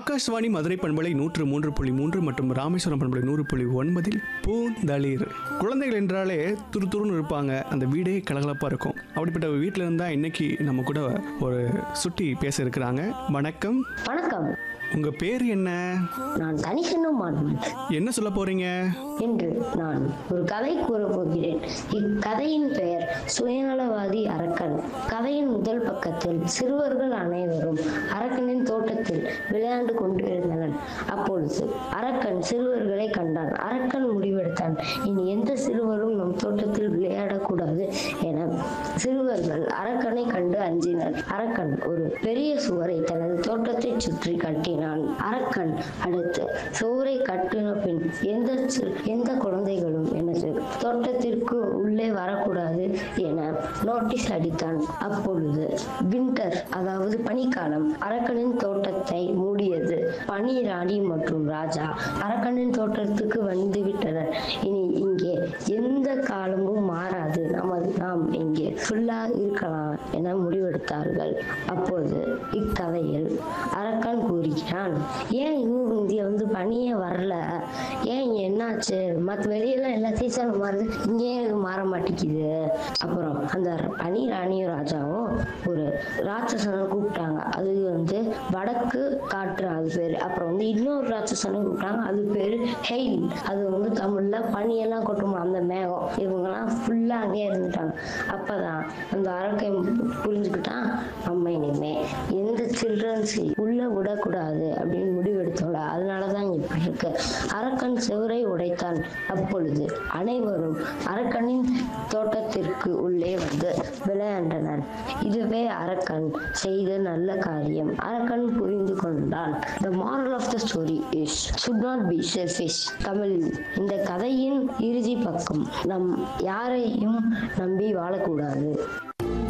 ஆகாஷ்வாணி மதுரை பண்பலை நூற்று மூன்று புள்ளி மூன்று மற்றும் ராமேஸ்வரம் பண்பலை நூறு புள்ளி ஒன்பதில் பூந்தளிர் குழந்தைகள் என்றாலே துரு துருன்னு இருப்பாங்க அந்த வீடே கலகலப்பாக இருக்கும் அப்படிப்பட்ட வீட்டில் இருந்தால் இன்னைக்கு நம்ம கூட ஒரு சுட்டி பேச இருக்கிறாங்க வணக்கம் வணக்கம் உங்கள் பேர் என்ன நான் தனிசென்னும் மாணவன் என்ன சொல்ல போகிறீங்க இன்று நான் ஒரு கதை கூறப் போகிறேன் இக்கதையின் பெயர் சுயநலவாதி அரக்கன் கதையின் முதல் பக்கத்தில் சிறுவர்கள் அனைவரும் அரக்கனின் தோட்டத்தில் விளையாண்டு கொண்டிருந்தனர் அப்பொழுது அரக்கன் சிறுவர்களை கண்டான் அரக்கன் முடிவெடுத்தான் இனி எந்த சிறுவரும் நம் தோட்டத்தில் விளையாடக்கூடாது என சிறுவர்கள் அரக்கனை கண்டு அஞ்சினர் அரக்கன் ஒரு பெரிய சுவரை தனது தோட்டத்தை சுற்றி கட்டினான் அரக்கன் அடுத்து சுவரை கட்டின பின் எந்த சி- எந்த குழந்தைகளும் எனது தோட்டத்திற்கு உள்ளே வரக்கூடாது என நோட்டீஸ் அடித்தான் அப்பொழுது வின்டர் அதாவது பனிக்காலம் அரக்கனின் தோட்டத்தை மூடியது பனி ராணி மற்றும் ராஜா அரக்கனின் தோட்டத்துக்கு வந்து விட்டனர் இனி இங்கே எந்த காலமும் மாறாது நமது நாம் இங்கே ஃபுல்லா இருக்கலாம் என முடிவெடுத்தார்கள் அப்போது இக்கதையில் அரக்கன் கூறுகிறான் ஏன் இன்னும் இங்கே வந்து பனியே வரல ஏன் இங்க என்னாச்சு மற்ற வெளியெல்லாம் எல்லா சீசனும் மாறுது இங்கே இது மாற மாட்டேங்குது அப்புறம் அந்த பனி ராணியும் ராஜாவும் ஒரு ராட்சசனை கூப்பிட்டாங்க அது வந்து வடக்கு காற்று அது பேரு அப்புறம் வந்து இன்னொரு ராட்சசனை கூப்பிட்டாங்க அது பேரு ஹெயில் அது வந்து தமிழ்ல பனியெல்லாம் கொட்டுமா அந்த மேகம் இவங்கெல்லாம் ஃபுல்லா அங்கேயே இருந்துட்டாங்க அப்பதான் அந்த அரக்கை புரிஞ்சுக்கிட்டான் நம்ம இனிமே எந்த சில்ட்ரன்ஸ் உள்ள விடக்கூடாது அப்படின்னு முடிவெடுத்தோம்ல அதனாலதான் இப்படி இருக்கு அரக்கன் செவரை உடைத்தான் அப்பொழுது அனைவரும் அரக்கனின் தோட்டத்திற்கு உள்ளே வந்து விளையாண்டனர் இதுவே அரக்கன் செய்த நல்ல காரியம் அரக்கன் புரிந்து கொண்டான் the moral of the story is should not be selfish தமிழில் இந்த கதையின் இறுதி பக்கம் நம் யாரையும் நம்பி வாழக்கூடாது